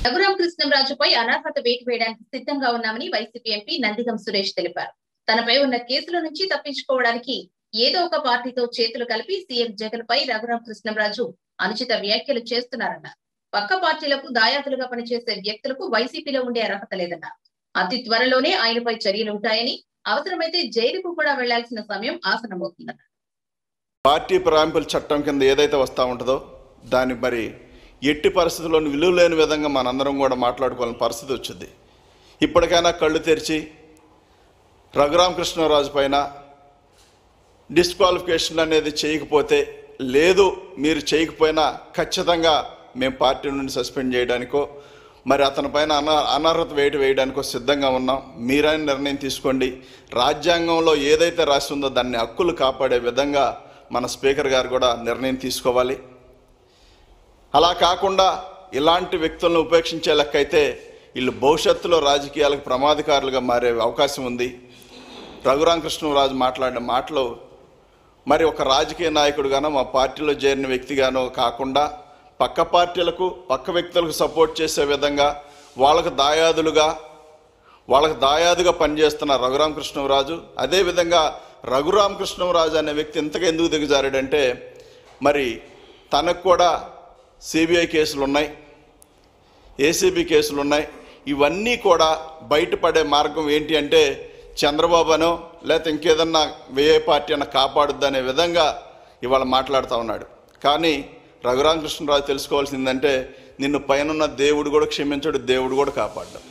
రఘురామ కృష్ణంరాజుపై అనర్హత వేటు వేయడానికి సిద్ధంగా ఉన్నామని వైసీపీ ఎంపీ నందిగం సురేష్ తెలిపారు తనపై ఉన్న కేసుల నుంచి తప్పించుకోవడానికి ఏదో ఒక పార్టీతో చేతులు కలిపి సీఎం జగన్ పై రఘురామ కృష్ణంరాజు అనుచిత వ్యాఖ్యలు చేస్తున్నారన్నారు పక్క పార్టీలకు దాయాదులుగా పనిచేసే వ్యక్తులకు వైసీపీలో ఉండే అర్హత లేదన్నారు అతి త్వరలోనే ఆయనపై చర్యలుంటాయని అవసరమైతే జైలుకు కూడా వెళ్లాల్సిన సమయం ఆసనమవుతుందన్నారు పార్టీ ప్రారంభింపుల చట్టం కింద ఏదైతే వస్తూ ఉంటుందో దాన్ని మరి ఎట్టి పరిస్థితుల్లో విలువ లేని విధంగా మనందరం కూడా మాట్లాడుకోవాలని పరిస్థితి వచ్చింది ఇప్పటికైనా కళ్ళు తెరిచి రఘురామకృష్ణరాజు పైన డిస్క్వాలిఫికేషన్ అనేది చేయకపోతే లేదు మీరు చేయకపోయినా ఖచ్చితంగా మేము పార్టీ నుండి సస్పెండ్ చేయడానికో మరి అతని పైన అన అనర్హత వేటు వేయడానికో సిద్ధంగా ఉన్నాం మీరైన నిర్ణయం తీసుకోండి రాజ్యాంగంలో ఏదైతే రాసి ఉందో దాన్ని హక్కులు కాపాడే విధంగా మన స్పీకర్ గారు కూడా నిర్ణయం తీసుకోవాలి అలా కాకుండా ఇలాంటి వ్యక్తులను ఉపేక్షించే లెక్కైతే వీళ్ళు భవిష్యత్తులో రాజకీయాలకు ప్రమాదకారులుగా మారే అవకాశం ఉంది రఘురామకృష్ణరాజు మాట్లాడిన మాటలు మరి ఒక రాజకీయ నాయకుడుగానో మా పార్టీలో చేరిన వ్యక్తిగానో కాకుండా పక్క పార్టీలకు పక్క వ్యక్తులకు సపోర్ట్ చేసే విధంగా వాళ్ళకు దాయాదులుగా వాళ్ళకు దాయాదుగా పనిచేస్తున్న రఘురామకృష్ణరాజు అదేవిధంగా రఘురామకృష్ణరాజు అనే వ్యక్తి ఇంతగా ఎందుకు దిగజారాడంటే మరి తనకు కూడా సిబిఐ కేసులు ఉన్నాయి ఏసీబీ కేసులు ఉన్నాయి ఇవన్నీ కూడా బయటపడే మార్గం ఏంటి అంటే చంద్రబాబునో లేకపోతే ఇంకేదన్నా వేరే పార్టీ అన్న కాపాడుద్ది అనే విధంగా ఇవాళ మాట్లాడుతూ ఉన్నాడు కానీ రఘురామకృష్ణరాజు తెలుసుకోవాల్సిందంటే నిన్ను పైనున్న దేవుడు కూడా క్షమించడు దేవుడు కూడా కాపాడ్డాడు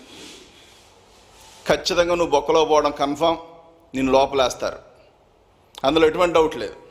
ఖచ్చితంగా నువ్వు బొక్కలో పోవడం కన్ఫామ్ నిన్ను లోపలేస్తారు అందులో ఎటువంటి డౌట్ లేదు